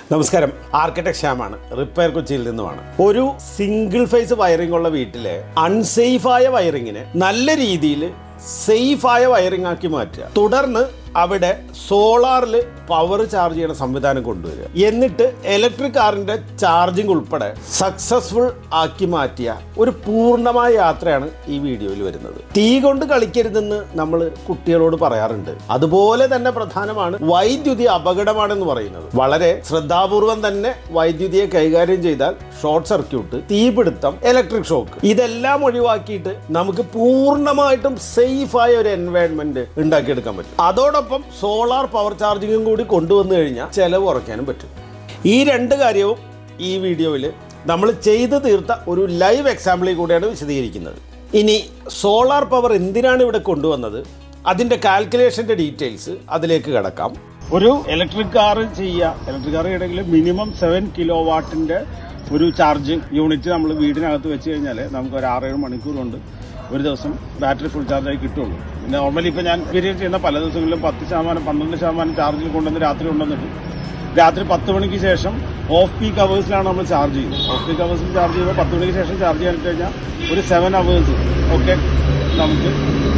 നമസ്കാരം architect ശ്യാമാണ് repair കൊച്ചിയിൽ നിന്നുമാണ് ഒരു സിംഗിൾ ഫേസ് വയറിംഗ് ഉള്ള വീട്ടിലെ അൺസേഫായ വയറിങ്ങിനെ നല്ല രീതിയിൽ സേഫായ വയറിംഗ് ആക്കി മാറ്റുക തുടർന്ന് അവിടെ സോളാറിൽ പവർ ചാർജ് ചെയ്യുന്ന സംവിധാനം കൊണ്ടുവരിക എന്നിട്ട് ഇലക്ട്രിക് കാറിന്റെ ചാർജിങ് ഉൾപ്പെടെ സക്സസ്ഫുൾ ആക്കി മാറ്റിയ ഒരു പൂർണ്ണമായ യാത്രയാണ് ഈ വീഡിയോയിൽ വരുന്നത് തീ കൊണ്ട് കളിക്കരുതെന്ന് നമ്മൾ കുട്ടികളോട് പറയാറുണ്ട് അതുപോലെ തന്നെ പ്രധാനമാണ് വൈദ്യുതി അപകടമാണെന്ന് പറയുന്നത് വളരെ ശ്രദ്ധാപൂർവം തന്നെ വൈദ്യുതിയെ കൈകാര്യം ചെയ്താൽ ഷോർട്ട് സർക്യൂട്ട് തീപിടുത്തം ഇലക്ട്രിക് ഷോക്ക് ഇതെല്ലാം ഒഴിവാക്കിയിട്ട് നമുക്ക് പൂർണ്ണമായിട്ടും സേഫായ ഒരു എൻവയൺമെന്റ് ഉണ്ടാക്കിയെടുക്കാൻ പറ്റും അതോടൊപ്പം സോളാർ പവർ ചാർജിങ്ങും കൂടി കൊണ്ടുവന്നു കഴിഞ്ഞാൽ ചെലവ് കുറയ്ക്കാനും പറ്റും ഈ രണ്ട് കാര്യവും ഈ വീഡിയോയിൽ നമ്മൾ ചെയ്തു തീർത്ത ഒരു ലൈവ് എക്സാമ്പിളിൽ കൂടെയാണ് വിശദീകരിക്കുന്നത് ഇനി സോളാർ പവർ എന്തിനാണ് ഇവിടെ കൊണ്ടുവന്നത് അതിൻ്റെ കാൽക്കുലേഷൻ്റെ ഡീറ്റെയിൽസ് അതിലേക്ക് കിടക്കാം ഒരു ഇലക്ട്രിക് കാർ ചെയ്യുക ഇലക്ട്രിക് കാർ ചെയ്യണമെങ്കിൽ മിനിമം സെവൻ കിലോ വാട്ടിൻ്റെ ഒരു ചാർജിങ് യൂണിറ്റ് നമ്മൾ വീടിനകത്ത് വെച്ച് കഴിഞ്ഞാൽ നമുക്ക് ഒരു ആറേഴ് മണിക്കൂർ കൊണ്ട് ഒരു ദിവസം ബാറ്ററി ഫുൾ ചാർജായി കിട്ടുള്ളൂ പിന്നെ നോർമലി ഇപ്പോൾ ഞാൻ പീരിയഡ് ചെയ്യുന്ന പല ദിവസങ്ങളിലും പത്ത് ശതമാനം പന്ത്രണ്ട് ശതമാനം ചാർജിൽ കൊണ്ടുവന്ന് രാത്രി കൊണ്ടുവന്നിട്ട് രാത്രി പത്ത് മണിക്ക് ശേഷം ഓഫ് പീക്ക് അവേഴ്സിലാണ് നമ്മൾ ചാർജ് ചെയ്യുന്നത് ഓഫ് പീക്ക് അവേഴ്സിൽ ചാർജ് ചെയ്യുമ്പോൾ പത്ത് മണിക്ക് ശേഷം ചാർജ് ചെയ്യാൻ കഴിഞ്ഞാൽ ഒരു സെവൻ അവേഴ്സ് ഒക്കെ നമുക്ക്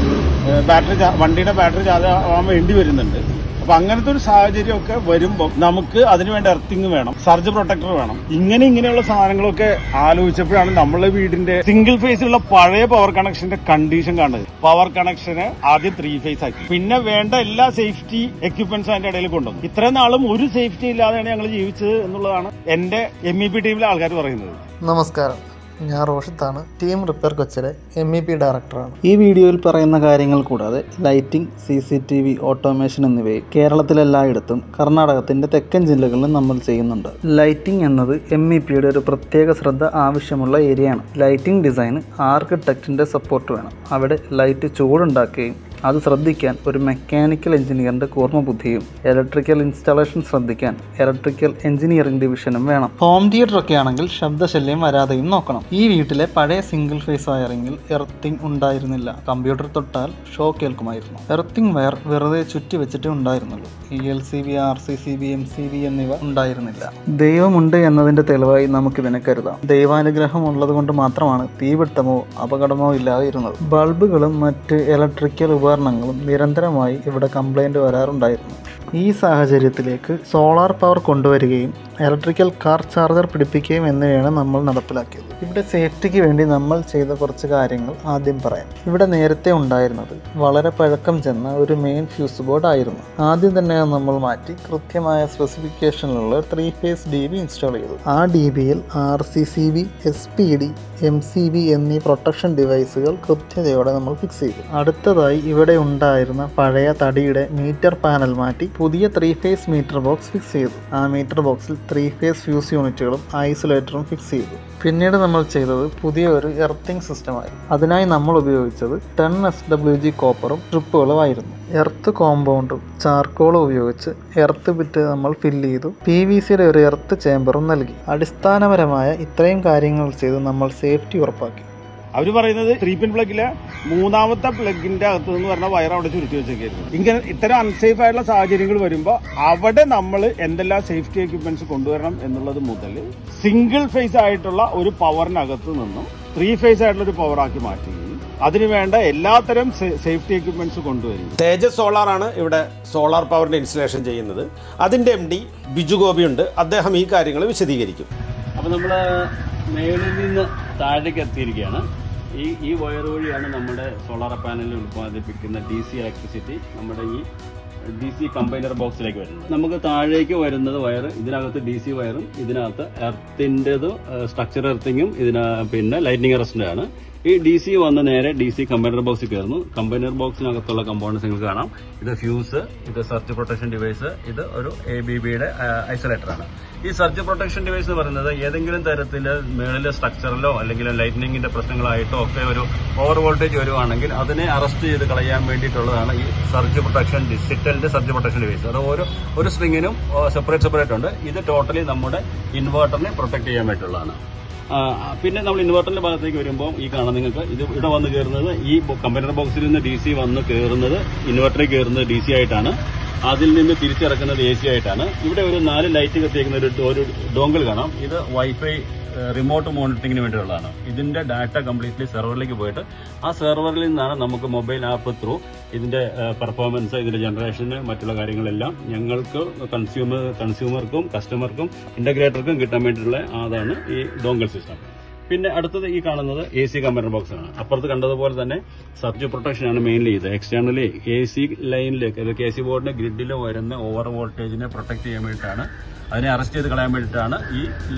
ബാറ്ററി വണ്ടിയുടെ ബാറ്ററി ചാർജ് ആവാൻ വേണ്ടി വരുന്നുണ്ട് അപ്പൊ അങ്ങനത്തെ ഒരു സാഹചര്യം ഒക്കെ വരുമ്പോൾ നമുക്ക് അതിനുവേണ്ട എർത്തിങ് വേണം സർജ് പ്രൊട്ടക്ടർ വേണം ഇങ്ങനെ ഇങ്ങനെയുള്ള സാധനങ്ങളൊക്കെ ആലോചിച്ചപ്പോഴാണ് നമ്മളെ വീടിന്റെ സിംഗിൾ ഫേസിലുള്ള പഴയ പവർ കണക്ഷന്റെ കണ്ടീഷൻ കാണുന്നത് പവർ കണക്ഷന് ആദ്യം ത്രീ ഫേസ് ആക്കി പിന്നെ വേണ്ട എല്ലാ സേഫ്റ്റി എക്യുപ്മെന്റ്സും അതിന്റെ ഇടയിൽ കൊണ്ടുവന്നു ഇത്രയും നാളും ഒരു സേഫ്റ്റി ഇല്ലാതെയാണ് ഞങ്ങൾ ജീവിച്ചത് എന്നുള്ളതാണ് എന്റെ എം ഇ പി ടീമിലെ ആൾക്കാർ പറയുന്നത് നമസ്കാരം ഞാൻ റോഷിത്താണ് ടീം റിപ്പയർ കൊച്ചിലെ എം ഇ പി ഡയറക്ടറാണ് ഈ വീഡിയോയിൽ പറയുന്ന കാര്യങ്ങൾ കൂടാതെ lighting C C T V automation എന്നിവയെ കേരളത്തിലെല്ലായിടത്തും കർണാടകത്തിൻ്റെ തെക്കൻ ജില്ലകളിലും നമ്മൾ ചെയ്യുന്നുണ്ട് ലൈറ്റിംഗ് എന്നത് എം ഇ പിയുടെ ഒരു പ്രത്യേക ശ്രദ്ധ ആവശ്യമുള്ള ഏരിയയാണ് ലൈറ്റിംഗ് ഡിസൈന് ആർക്കിടെക്റ്റിൻ്റെ സപ്പോർട്ട് വേണം അവിടെ ലൈറ്റ് ചൂടുണ്ടാക്കുകയും അത് ശ്രദ്ധിക്കാൻ ഒരു മെക്കാനിക്കൽ എഞ്ചിനീയറിൻ്റെ കൂർമ്മബുദ്ധിയും ഇലക്ട്രിക്കൽ ഇൻസ്റ്റാളേഷൻ ശ്രദ്ധിക്കാൻ ഇലക്ട്രിക്കൽ എഞ്ചിനീയറിംഗ് ഡിവിഷനും വേണം ഹോം തിയേറ്റർ ഒക്കെ ആണെങ്കിൽ ശബ്ദശല്യം വരാതെയും നോക്കണം ഈ വീട്ടിലെ പഴയ സിംഗിൾ ഫേസ് വയറിങ്ങിൽ എർത്തിങ് ഉണ്ടായിരുന്നില്ല കമ്പ്യൂട്ടർ തൊട്ടാൽ ഷോക്ക് ഏൽക്കുമായിരുന്നു എർത്തിങ് വയർ വെറുതെ ചുറ്റി വെച്ചിട്ടേ ഉണ്ടായിരുന്നുള്ളൂ E L C B R C C B M C B എന്നിവ ഉണ്ടായിരുന്നില്ല ദൈവമുണ്ട് എന്നതിൻ്റെ തെളിവായി നമുക്കിതിനെ കരുതാം ദൈവാനുഗ്രഹം ഉള്ളതുകൊണ്ട് മാത്രമാണ് തീപിടുത്തമോ അപകടമോ ഇല്ലാതെ ഇരുന്നത് ബൾബുകളും മറ്റ് ഇലക്ട്രിക്കൽ ഉപകരണങ്ങളും നിരന്തരമായി ഇവിടെ കംപ്ലൈൻറ്റ് വരാറുണ്ടായിരുന്നു ഈ സാഹചര്യത്തിലേക്ക് സോളാർ പവർ കൊണ്ടുവരികയും ഇലക്ട്രിക്കൽ കാർ ചാർജർ പിടിപ്പിക്കുകയും എന്നിവയാണ് നമ്മൾ നടപ്പിലാക്കിയത് ഇവിടെ സേഫ്റ്റിക്ക് വേണ്ടി നമ്മൾ ചെയ്ത കുറച്ച് കാര്യങ്ങൾ ആദ്യം പറയാം ഇവിടെ നേരത്തെ ഉണ്ടായിരുന്നത് വളരെ പഴക്കം ചെന്ന ഒരു മെയിൻ ഫ്യൂസ് ബോർഡ് ആയിരുന്നു ആദ്യം തന്നെ അത് നമ്മൾ മാറ്റി കൃത്യമായ സ്പെസിഫിക്കേഷനിലുള്ള three phase D B install ചെയ്തു ആ ഡി ബിയിൽ R C C B S P D M C B എന്നീ പ്രൊട്ടക്ഷൻ ഡിവൈസുകൾ കൃത്യതയോടെ നമ്മൾ ഫിക്സ് ചെയ്തു അടുത്തതായി ഇവിടെ ഉണ്ടായിരുന്ന പഴയ തടിയുടെ മീറ്റർ പാനൽ മാറ്റി പുതിയ three phase meter box fix ചെയ്തു ആ മീറ്റർ ബോക്സിൽ ത്രീ ഫേസ് ഫ്യൂസ് യൂണിറ്റുകളും ഐസൊലേറ്ററും ഫിക്സ് ചെയ്തു പിന്നീട് നമ്മൾ ചെയ്തത് പുതിയ ഒരു എർത്തിങ് സിസ്റ്റമായിരുന്നു അതിനായി നമ്മൾ ഉപയോഗിച്ചത് ടെൻ എസ് ഡബ്ല്യു ജി കോപ്പറും ട്രിപ്പുകളും ആയിരുന്നു എർത്ത് കോമ്പൗണ്ടും ചാർക്കോളും ഉപയോഗിച്ച് എർത്ത് ബിറ്റ് നമ്മൾ ഫില്ല് ചെയ്തു പി വി സിയുടെ ഒരു എർത്ത് ചേമ്പറും നൽകി അടിസ്ഥാനപരമായ ഇത്രയും കാര്യങ്ങൾ ചെയ്ത് നമ്മൾ സേഫ്റ്റി ഉറപ്പാക്കി അവർ പറയുന്നത് ത്രീ പിൻ പ്ലഗിലെ മൂന്നാമത്തെ പ്ലഗിന്റെ അകത്ത് നിന്ന് പറഞ്ഞ വയർ അവിടെ ചുരുട്ടി വെച്ചേക്കായിരുന്നു ഇങ്ങനെ ഇത്തരം അൺസേഫ് ആയിട്ടുള്ള സാഹചര്യങ്ങൾ വരുമ്പോൾ അവിടെ നമ്മൾ എന്തെല്ലാം സേഫ്റ്റി എക്യുപ്മെന്റ്സ് കൊണ്ടുവരണം എന്നുള്ളത് മുതൽ സിംഗിൾ ഫേസ് ആയിട്ടുള്ള ഒരു പവറിനകത്ത് നിന്നും ത്രീ ഫേസ് ആയിട്ടുള്ള ഒരു പവർ ആക്കി മാറ്റുകയും അതിനുവേണ്ട എല്ലാത്തരം സേഫ്റ്റി എക്യുപ്മെന്റ്സ് കൊണ്ടുവരും തേജസ് സോളാർ ആണ് ഇവിടെ സോളാർ പവറിന്റെ ഇൻസ്റ്റലേഷൻ ചെയ്യുന്നത് അതിന്റെ എം ഡി ബിജു ഗോപിയുണ്ട് അദ്ദേഹം ഈ കാര്യങ്ങൾ വിശദീകരിക്കും അപ്പോൾ നമ്മൾ മേളിൽ നിന്ന് താഴേക്ക് എത്തിയിരിക്കുകയാണ് ഈ ഈ വയർ വഴിയാണ് നമ്മുടെ സോളാർ പാനലിൽ ഉൽപ്പാദിപ്പിക്കുന്ന ഡി സി ഇലക്ട്രിസിറ്റി നമ്മുടെ ഈ ഡി സി കമ്പൈനർ ബോക്സിലേക്ക് വരുന്നത് നമുക്ക് താഴേക്ക് വരുന്നത് വയർ ഇതിനകത്ത് ഡി സി വയറും ഇതിനകത്ത് എർത്തിൻ്റെതും സ്ട്രക്ചർ എർത്തിങ്ങും ഇതിന പിന്നെ ലൈറ്റിംഗ് അറസ്റ്റിൻ്റെ ആണ് ഈ ഡി സി വന്ന് നേരെ ഡി സി കമ്പൈനർ ബോക്സിൽ കയറുന്നു കമ്പൈനർ ബോക്സിനകത്തുള്ള കമ്പോണൻസ് നിങ്ങൾക്ക് കാണാം ഇത് ഫ്യൂസ് ഇത് സർച്ച് പ്രൊട്ടക്ഷൻ ഡിവൈസ് ഇത് ഒരു എ ബി ബിയുടെ ഐസൊലേറ്റർ ആണ് ഈ സർച്ച് പ്രൊട്ടക്ഷൻ ഡിവൈസ് എന്ന് പറയുന്നത് ഏതെങ്കിലും തരത്തിൽ മേളിലെ സ്ട്രക്ചറിലോ അല്ലെങ്കിൽ ലൈറ്റനിങ്ങിന്റെ പ്രശ്നങ്ങളായിട്ടോ ഒക്കെ ഒരു ഓവർ വോൾട്ടേജ് വരുവാണെങ്കിൽ അതിനെ അറസ്റ്റ് ചെയ്ത് കളയാൻ വേണ്ടിയിട്ടുള്ളതാണ് ഈ സർച്ച് പ്രൊട്ടക്ഷൻ സിറ്റലിന്റെ സർച്ച് പ്രൊട്ടക്ഷൻ ഡിവൈസ് അത് ഓരോ ഒരു സ്ട്രിങ്ങിനും സെപ്പറേറ്റ് സെപ്പറേറ്റ് ഉണ്ട് ഇത് ടോട്ടലി നമ്മുടെ ഇൻവേർട്ടറിനെ പ്രൊട്ടക്ട് ചെയ്യാൻ വേണ്ടിയിട്ടുള്ളതാണ് ആ, പിന്നെ നമ്മൾ ഇൻവെർട്ടറിന്റെ ഭാഗത്തേക്ക് വരുമ്പോൾ ഈ കാണാൻ നിങ്ങൾക്ക് ഇത് ഇവിടെ വന്ന് കയറുന്നത് ഈ കമ്പൈനർ ബോക്സിൽ നിന്ന് ഡി സി വന്ന് കയറുന്നത് ഇൻവെർട്ടറിൽ കയറുന്നത് ഡി സി ആയിട്ടാണ് അതിൽ നിന്ന് തിരിച്ചിറക്കുന്നത് എ സി ആയിട്ടാണ് ഇവിടെ ഒരു നാല് ലൈറ്റ് കത്തിയേക്കുന്ന ഒരു ഒരു ഡോങ്കിൾ കാണാം ഇത് വൈഫൈ റിമോട്ട് മോണിറ്ററിംഗിന് വേണ്ടിയുള്ളതാണ് ഇതിന്റെ ഡാറ്റ കംപ്ലീറ്റ്ലി സെർവറിലേക്ക് പോയിട്ട് ആ സെർവറിൽ നിന്നാണ് നമുക്ക് മൊബൈൽ ആപ്പ് ത്രൂ ഇതിന്റെ പെർഫോമൻസ് ഇതിന്റെ ജനറേഷന് മറ്റുള്ള കാര്യങ്ങളെല്ലാം ഞങ്ങൾക്ക് കൺസ്യൂമർ കൺസ്യൂമർക്കും കസ്റ്റമർക്കും ഇന്റഗ്രേറ്റർക്കും കിട്ടാൻ വേണ്ടിയിട്ടുള്ള അതാണ് ഈ ഡോങ്കൽ സിസ്റ്റം പിന്നെ അടുത്തത് ഈ കാണുന്നത് എ സി കമ്പനർ ബോക്സ് ആണ് അപ്പുറത്ത് കണ്ടതുപോലെ തന്നെ സർജ് പ്രൊട്ടക്ഷൻ ആണ് മെയിൻലി ഇത് എക്സ്റ്റേണലി എ സി ലൈനിലേക്ക് അത് കെ സി ബോർഡിന്റെ ഗ്രിഡിൽ വരുന്ന ഓവർ വോൾട്ടേജിനെ പ്രൊട്ടക്ട് ചെയ്യാൻ വേണ്ടിയിട്ടാണ് അതിനെ അറസ്റ്റ് ചെയ്ത് കളയാൻ വേണ്ടിയിട്ടാണ് ഈ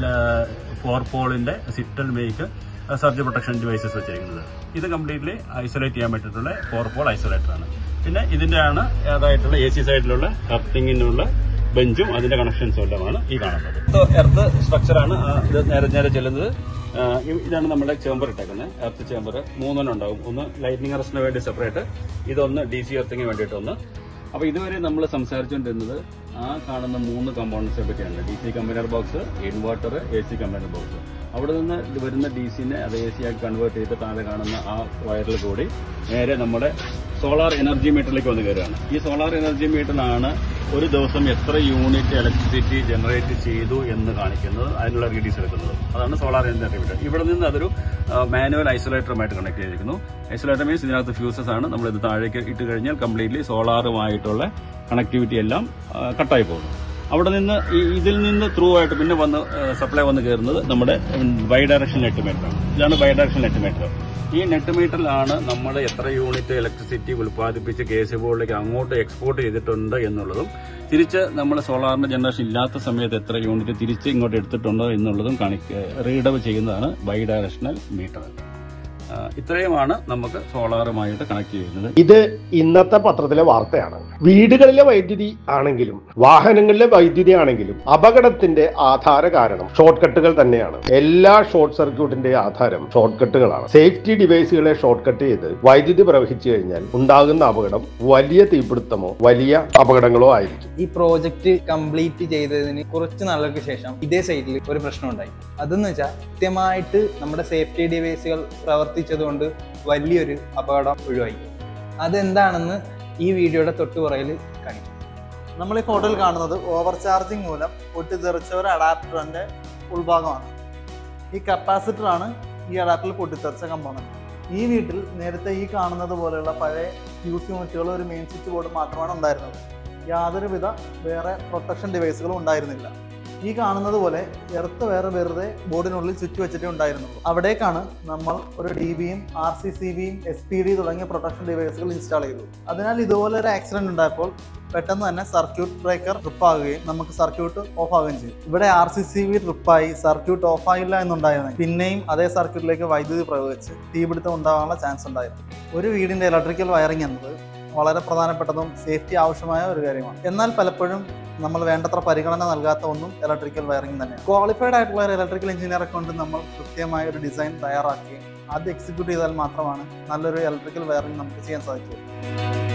ഫോർ പോളിന്റെ സിറ്റൽ മേക്ക് സർജ് പ്രൊട്ടക്ഷൻ ഡിവൈസസ് വെച്ചിരിക്കുന്നത് ഇത് കംപ്ലീറ്റ്ലി ഐസൊലേറ്റ് ചെയ്യാൻ പറ്റിയിട്ടുള്ള ഫോർ പോൾ ഐസൊലേറ്റർ ആണ് പിന്നെ ഇതിന്റെ ആണ് ഏതായിട്ടുള്ള എ സി സൈഡിലുള്ള എർത്തിങ്ങിനുള്ള ബെഞ്ചും അതിന്റെ കണക്ഷൻസും എല്ലാമാണ് ഈ കാണുന്നത് എർത്ത് സ്ട്രക്ചറാണ് ഇത് നേരെ നേരെ ചെല്ലുന്നത് ആ, ഇ- ഇതാണ് നമ്മുടെ ചേമ്പർ ഇട്ടേക്കുന്നത് എർത്ത് ചേമ്പർ മൂന്നെണ്ണം ഉണ്ടാവും ഒന്ന് ലൈറ്റിംഗ് അറസ്റ്റിന് വേണ്ടി സെപ്പറേറ്റ് ഇതൊന്ന് ഡി സി എർത്തിങ്ങിന് വേണ്ടിയിട്ട് ഒന്ന് അപ്പൊ ഇതുവരെ നമ്മൾ സംസാരിച്ചുകൊണ്ടിരുന്നത് ആ കാണുന്ന മൂന്ന് കമ്പോണൻസിനെ പറ്റിയാണ് D C combiner box inverter A C combiner box അവിടെ നിന്ന് വരുന്ന ഡി സിനെ അത് എ സി ആക്കി കൺവേർട്ട് ചെയ്ത് താഴെ കാണുന്ന ആ വയറിൽ കൂടി നേരെ നമ്മുടെ സോളാർ എനർജി മീറ്ററിലേക്ക് വന്ന് കയറുകയാണ് ഈ സോളാർ എനർജി മീറ്ററിലാണ് ഒരു ദിവസം എത്ര യൂണിറ്റ് ഇലക്ട്രിസിറ്റി ജനറേറ്റ് ചെയ്തു എന്ന് കാണിക്കുന്നത് അതിനുള്ള റീഡീസ് എടുക്കുന്നത് അതാണ് സോളാർ എനർജി മീറ്റർ ഇവിടെ നിന്ന് അതൊരു മാനുവൽ ഐസൊലേറ്ററുമായിട്ട് കണക്ട് ചെയ്തിരിക്കുന്നു ഐസൊലേറ്റർ മീൻസ് ഇതിനകത്ത് ഫ്യൂസസ് ആണ് നമ്മൾ ഇത് താഴേക്ക് ഇട്ട് കഴിഞ്ഞാൽ കംപ്ലീറ്റ്ലി സോളാറുമായിട്ടുള്ള കണക്ടിവിറ്റി എല്ലാം കട്ടായി പോകുന്നു അവിടെ നിന്ന് ഈ- ഇതിൽ നിന്ന് ത്രൂ ആയിട്ട് പിന്നെ വന്ന് സപ്ലൈ വന്ന് കയറുന്നത് നമ്മുടെ ബൈ ഡയറക്ഷൻ നെറ്റ് മീറ്റർ ഇതാണ് ബൈ ഡയറക്ഷൻ നെറ്റ് മീറ്റർ ഈ നെറ്റ് മീറ്ററിലാണ് നമ്മൾ എത്ര യൂണിറ്റ് ഇലക്ട്രിസിറ്റി ഉൽപ്പാദിപ്പിച്ച് കെ സി ബോർഡിലേക്ക് അങ്ങോട്ട് എക്സ്പോർട്ട് ചെയ്തിട്ടുണ്ട് എന്നുള്ളതും തിരിച്ച് നമ്മൾ സോളാറിന്റെ ജനറേഷൻ ഇല്ലാത്ത സമയത്ത് എത്ര യൂണിറ്റ് തിരിച്ച് ഇങ്ങോട്ട് എടുത്തിട്ടുണ്ടോ എന്നുള്ളതും കാണിക്ക റീഡവ് ചെയ്യുന്നതാണ് ബൈ ഡയറക്ഷണൽ മീറ്റർ ഇത്രയുമാണ് നമുക്ക് സോളാറുമായിട്ട് കണക്ട് ചെയ്യുന്നത് ഇത് ഇന്നത്തെ പത്രത്തിലെ വാർത്തയാണ് വീടുകളിലെ വൈദ്യുതി ആണെങ്കിലും വാഹനങ്ങളിലെ വൈദ്യുതി ആണെങ്കിലും അപകടത്തിന്റെ ആധാര കാരണം ഷോർട്ട് കട്ടുകൾ തന്നെയാണ് എല്ലാ ഷോർട്ട് സർക്യൂട്ടിന്റെ ആധാരം ഷോർട്ട് കട്ടുകളാണ് സേഫ്റ്റി ഡിവൈസുകളെ ഷോർട്ട് കട്ട് ചെയ്ത് വൈദ്യുതി പ്രവഹിച്ചു കഴിഞ്ഞാൽ ഉണ്ടാകുന്ന അപകടം വലിയ തീപിടുത്തമോ വലിയ അപകടങ്ങളോ ആയിരിക്കും ഈ പ്രോജക്റ്റ് കംപ്ലീറ്റ് ചെയ്തതിന് കുറച്ച് നാളുകൾക്ക് ശേഷം ഇതേ സൈറ്റിൽ ഒരു പ്രശ്നം ഉണ്ടായി അതെന്ന് വെച്ചാൽ കൃത്യമായിട്ട് നമ്മുടെ സേഫ്റ്റി ഡിവൈസുകൾ പ്രവർത്തിച്ചതുകൊണ്ട് വലിയൊരു അപകടം ഒഴിവായി അതെന്താണെന്ന് ഈ വീഡിയോയുടെ തൊട്ടുപുറയിൽ കാണിക്കും നമ്മൾ ഈ ഫോട്ടോയിൽ കാണുന്നത് ഓവർ ചാർജിങ് മൂലം പൊട്ടിത്തെറിച്ച ഒരു അഡാപ്റ്ററിന്റെ ഉൾഭാഗമാണ് ഈ കപ്പാസിറ്ററാണ് ഈ അഡാപ്റ്ററിൽ പൊട്ടിത്തെറിച്ച കമ്പോണന്റ് ഈ വീട്ടിൽ നേരത്തെ ഈ കാണുന്നത് പോലെയുള്ള പഴയ ഫ്യൂസ് യൂണിറ്റുകൾ ഒരു മെയിൻ സ്വിച്ച് ബോർഡ് മാത്രമാണ് ഉണ്ടായിരുന്നത് യാതൊരുവിധ വേറെ പ്രൊട്ടക്ഷൻ ഡിവൈസുകളും ഉണ്ടായിരുന്നില്ല ഈ കാണുന്നത് പോലെ എർത്ത് വേറെ വെറുതെ ബോർഡിനുള്ളിൽ സ്വിച്ച് വെച്ചിട്ടേ ഉണ്ടായിരുന്നുള്ളൂ അവിടേക്കാണ് നമ്മൾ ഒരു ഡി ബിയും ആർ സി സി ബിയും എസ് പി ഡി തുടങ്ങിയ പ്രൊട്ടക്ഷൻ ഡിവൈസുകൾ ഇൻസ്റ്റാൾ ചെയ്തു അതിനാൽ ഇതുപോലെ ഒരു ആക്സിഡന്റ് ഉണ്ടായപ്പോൾ പെട്ടെന്ന് തന്നെ സർക്യൂട്ട് ബ്രേക്കർ ട്രിപ്പ് ആകുകയും നമുക്ക് സർക്യൂട്ട് ഓഫ് ആവുകയും ചെയ്യും ഇവിടെ ആർ സി സി ബി ട്രിപ്പായി സർക്യൂട്ട് ഓഫ് ആയില്ല എന്നുണ്ടായിരുന്നു പിന്നെയും അതേ സർക്യൂട്ടിലേക്ക് വൈദ്യുതി പ്രയോഗിച്ച് തീപിടുത്തം ഉണ്ടാകാനുള്ള ചാൻസ് ഉണ്ടായിരുന്നു ഒരു വീടിന്റെ ഇലക്ട്രിക്കൽ വയറിംഗ് എന്നത് വളരെ പ്രധാനപ്പെട്ടതും സേഫ്റ്റി ആവശ്യമായ ഒരു കാര്യമാണ് എന്നാൽ പലപ്പോഴും നമ്മൾ വേണ്ടത്ര പരിഗണന നൽകാത്ത ഒന്നും ഇലക്ട്രിക്കൽ വയറിംഗ് തന്നെയാണ് ക്വാളിഫൈഡ് ആയിട്ടുള്ള ഒരു ഇലക്ട്രിക്കൽ എഞ്ചിനീയറെ കൊണ്ട് നമ്മൾ കൃത്യമായ ഒരു ഡിസൈൻ തയ്യാറാക്കുകയും അത് എക്സിക്യൂട്ട് ചെയ്താൽ മാത്രമാണ് നല്ലൊരു ഇലക്ട്രിക്കൽ വയറിംഗ് നമുക്ക് ചെയ്യാൻ സാധിക്കുക